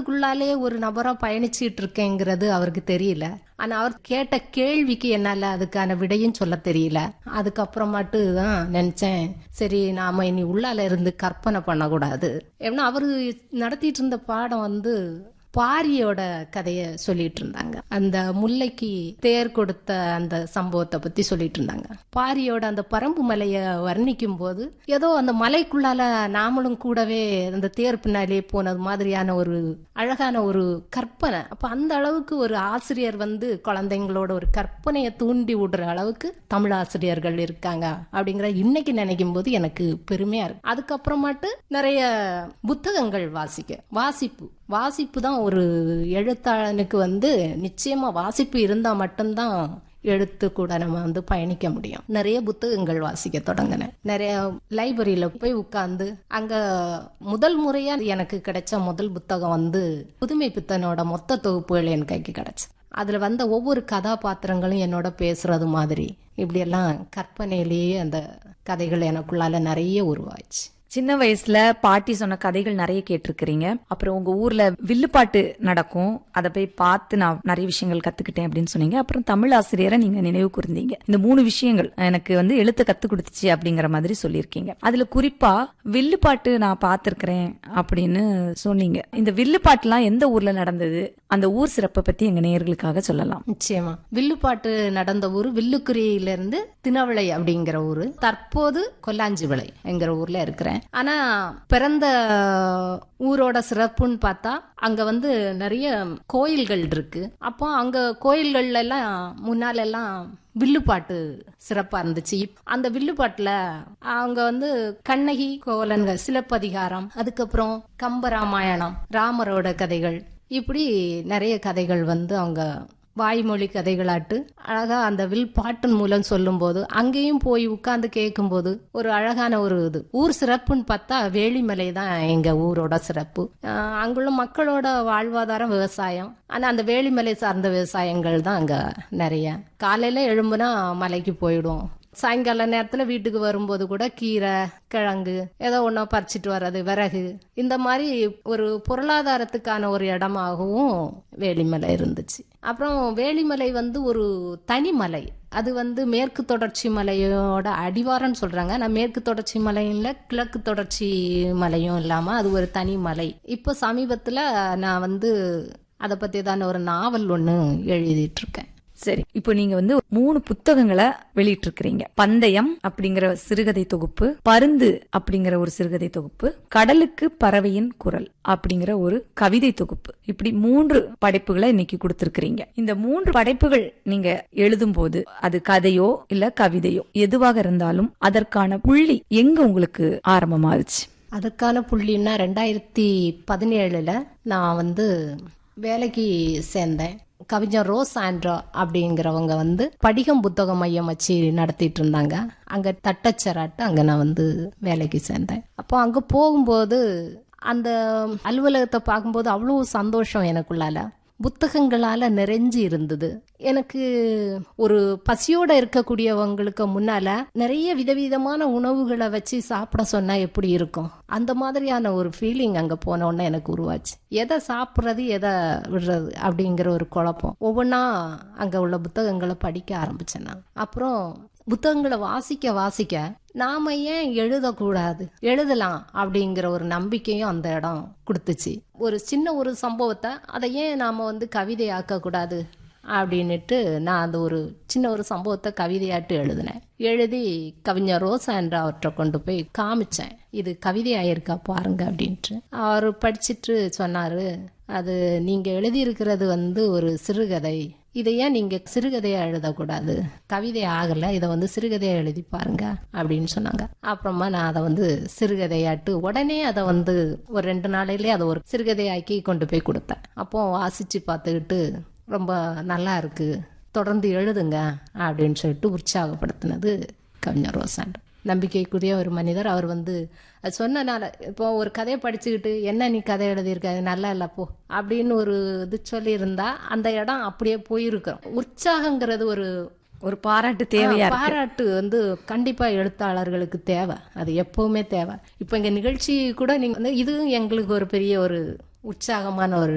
நாளுக்குள்ளாலே ஒரு நபரா பயணிச்சிட்டு இருக்கேங்கிறது அவருக்கு தெரியல ஆனா அவர் கேட்ட கேள்விக்கு என்னால அதுக்கான விடையும் சொல்ல தெரியல அதுக்கப்புறமாட்டு தான் நினைச்சேன் சரி நாம இனி உள்ளால இருந்து கற்பனை பண்ணக்கூடாது ஏன்னா அவரு நடத்திட்டு இருந்த பாடம் வந்து பாரியோட கதைய சொல்லிட்டு இருந்தாங்க அந்த முல்லைக்கு தேர் கொடுத்த அந்த சம்பவத்தை பத்தி சொல்லிட்டு இருந்தாங்க பாரியோட அந்த பரம்பு மலைய வர்ணிக்கும் போது ஏதோ அந்த மலைக்குள்ளால நாமளும் கூடவே அந்த தேர் பின்னாலே போனது மாதிரியான ஒரு அழகான ஒரு கற்பனை அப்ப அந்த அளவுக்கு ஒரு ஆசிரியர் வந்து குழந்தைங்களோட ஒரு கற்பனையை தூண்டி விடுற அளவுக்கு தமிழ் ஆசிரியர்கள் இருக்காங்க அப்படிங்கிற இன்னைக்கு நினைக்கும் போது எனக்கு பெருமையா இருக்கு அதுக்கப்புறமாட்டு நிறைய புத்தகங்கள் வாசிக்க வாசிப்பு வாசிப்பு தான் ஒரு எழுத்தாளனுக்கு வந்து நிச்சயமா வாசிப்பு இருந்தா மட்டும்தான் எழுத்து கூட நம்ம வந்து பயணிக்க முடியும் நிறைய புத்தகங்கள் வாசிக்க தொடங்கினேன் நிறைய லைப்ரரியில போய் உட்கார்ந்து அங்க முதல் முறையா எனக்கு கிடைச்ச முதல் புத்தகம் வந்து புதுமை பித்தனோட மொத்த தொகுப்புகள் என் கைக்கு கிடைச்சு அதுல வந்த ஒவ்வொரு கதாபாத்திரங்களும் என்னோட பேசுறது மாதிரி இப்படியெல்லாம் கற்பனையிலேயே அந்த கதைகள் எனக்குள்ளால நிறைய உருவாச்சு சின்ன வயசுல பாட்டி சொன்ன கதைகள் நிறைய கேட்டிருக்கிறீங்க அப்புறம் உங்க ஊர்ல வில்லுப்பாட்டு நடக்கும் அதை போய் பார்த்து நான் நிறைய விஷயங்கள் கத்துக்கிட்டேன் அப்படின்னு சொன்னீங்க அப்புறம் தமிழ் ஆசிரியரை நீங்க நினைவு கூர்ந்தீங்க இந்த மூணு விஷயங்கள் எனக்கு வந்து எழுத்து கத்து கொடுத்துச்சு அப்படிங்கிற மாதிரி சொல்லியிருக்கீங்க அதுல குறிப்பா வில்லுப்பாட்டு நான் பார்த்திருக்கிறேன் அப்படின்னு சொன்னீங்க இந்த வில்லுப்பாட்டுலாம் எந்த ஊர்ல நடந்தது அந்த ஊர் சிறப்பை பத்தி எங்க நேயர்களுக்காக சொல்லலாம் நிச்சயமா வில்லுப்பாட்டு நடந்த ஊர் வில்லுக்குரியில இருந்து தினவிளை அப்படிங்கிற ஊரு தற்போது கொல்லாஞ்சி விளை என்கிற ஊர்ல இருக்கிறேன் ஆனா பிறந்த ஊரோட சிறப்புன்னு பார்த்தா அங்க வந்து நிறைய கோயில்கள் இருக்கு அப்போ அங்க கோயில்கள்ல எல்லாம் முன்னால எல்லாம் வில்லுப்பாட்டு சிறப்பா இருந்துச்சு அந்த வில்லுப்பாட்டுல அவங்க வந்து கண்ணகி கோலன்கள் சிலப்பதிகாரம் அதுக்கப்புறம் கம்பராமாயணம் ராமரோட கதைகள் இப்படி நிறைய கதைகள் வந்து அவங்க வாய்மொழி கதைகளாட்டு அழகா அந்த வில் பாட்டின் மூலம் சொல்லும்போது அங்கேயும் போய் உட்கார்ந்து கேட்கும்போது ஒரு அழகான ஒரு இது ஊர் சிறப்புன்னு பார்த்தா வேலிமலை தான் எங்க ஊரோட சிறப்பு ஆஹ் அங்குள்ள மக்களோட வாழ்வாதாரம் விவசாயம் ஆனா அந்த வேலிமலை சார்ந்த விவசாயங்கள் தான் அங்க நிறைய காலையில எழும்புனா மலைக்கு போயிடும் சாயங்கால நேரத்துல வீட்டுக்கு வரும்போது கூட கீரை கிழங்கு ஏதோ ஒன்றா பறிச்சிட்டு வர்றது விறகு இந்த மாதிரி ஒரு பொருளாதாரத்துக்கான ஒரு இடமாகவும் வேலிமலை இருந்துச்சு அப்புறம் வேலிமலை வந்து ஒரு தனிமலை அது வந்து மேற்கு தொடர்ச்சி மலையோட அடிவாரம்னு சொல்றாங்க நான் மேற்கு தொடர்ச்சி மலையில கிழக்கு தொடர்ச்சி மலையும் இல்லாம அது ஒரு தனி மலை இப்போ சமீபத்துல நான் வந்து அதை பத்தி தான் ஒரு நாவல் ஒன்று எழுதிட்டு இருக்கேன் சரி இப்போ நீங்க வந்து மூணு புத்தகங்களை வெளியிட்டிருக்கிறீங்க பந்தயம் அப்படிங்கிற சிறுகதை தொகுப்பு பருந்து அப்படிங்கிற ஒரு சிறுகதை தொகுப்பு கடலுக்கு பறவையின் குரல் அப்படிங்கிற ஒரு கவிதை தொகுப்பு இப்படி மூன்று படைப்புகளை இன்னைக்கு கொடுத்திருக்கிறீங்க இந்த மூன்று படைப்புகள் நீங்க எழுதும் போது அது கதையோ இல்ல கவிதையோ எதுவாக இருந்தாலும் அதற்கான புள்ளி எங்க உங்களுக்கு ஆரம்பமாச்சு அதுக்கான புள்ளின்னா ரெண்டாயிரத்தி பதினேழுல நான் வந்து வேலைக்கு சேர்ந்தேன் கவிஞர் ரோஸ் ஆண்ட்ரா அப்படிங்கிறவங்க வந்து படிகம் புத்தக மையம் வச்சு நடத்திட்டு இருந்தாங்க அங்க தட்டச்சராட்டு அங்க நான் வந்து வேலைக்கு சேர்ந்தேன் அப்போ அங்க போகும்போது அந்த அலுவலகத்தை பார்க்கும்போது அவ்வளோ சந்தோஷம் எனக்குள்ளால புத்தகங்களால நிறைஞ்சு இருந்தது எனக்கு ஒரு பசியோட இருக்கக்கூடியவங்களுக்கு முன்னால நிறைய விதவிதமான உணவுகளை வச்சு சாப்பிட சொன்னா எப்படி இருக்கும் அந்த மாதிரியான ஒரு ஃபீலிங் அங்க போன உடனே எனக்கு உருவாச்சு எதை சாப்பிட்றது எதை விடுறது அப்படிங்கிற ஒரு குழப்பம் ஒவ்வொன்றா அங்க உள்ள புத்தகங்களை படிக்க ஆரம்பிச்சேன் நான் அப்புறம் புத்தகங்களை வாசிக்க வாசிக்க நாம ஏன் எழுதக்கூடாது எழுதலாம் அப்படிங்கிற ஒரு நம்பிக்கையும் அந்த இடம் கொடுத்துச்சு ஒரு சின்ன ஒரு சம்பவத்தை அதை ஏன் நாம வந்து கவிதையாக்க கூடாது அப்படின்னுட்டு நான் அந்த ஒரு சின்ன ஒரு சம்பவத்தை கவிதையாட்டு எழுதினேன் எழுதி கவிஞர் ரோசா என்ற அவற்றை கொண்டு போய் காமிச்சேன் இது கவிதை ஆயிருக்கா பாருங்க அப்படின்ட்டு அவர் படிச்சிட்டு சொன்னாரு அது நீங்க எழுதியிருக்கிறது வந்து ஒரு சிறுகதை இதை ஏன் நீங்க சிறுகதையா எழுதக்கூடாது கவிதை ஆகல இதை வந்து சிறுகதையா எழுதி பாருங்க அப்படின்னு சொன்னாங்க அப்புறமா நான் அதை வந்து சிறுகதையாட்டு உடனே அதை வந்து ஒரு ரெண்டு நாளையிலே அதை ஒரு சிறுகதையாக்கி கொண்டு போய் கொடுத்தேன் அப்போ வாசிச்சு பார்த்துக்கிட்டு ரொம்ப நல்லா இருக்கு தொடர்ந்து எழுதுங்க அப்படின்னு சொல்லிட்டு உற்சாகப்படுத்தினது கவிஞர் ரோசாண்ட் நம்பிக்கைக்குரிய ஒரு மனிதர் அவர் வந்து அது சொன்னனால இப்போ ஒரு கதையை படிச்சுக்கிட்டு என்ன நீ கதை எழுதியிருக்க அது நல்லா இல்லை போ அப்படின்னு ஒரு இது சொல்லியிருந்தா அந்த இடம் அப்படியே போயிருக்கிறோம் உற்சாகங்கிறது ஒரு ஒரு பாராட்டு தேவையா ஆ, பாராட்டு வந்து கண்டிப்பா எழுத்தாளர்களுக்கு தேவை அது எப்பவுமே தேவை இப்போ எங்க நிகழ்ச்சி கூட நீங்க வந்து இதுவும் எங்களுக்கு ஒரு பெரிய ஒரு உற்சாகமான ஒரு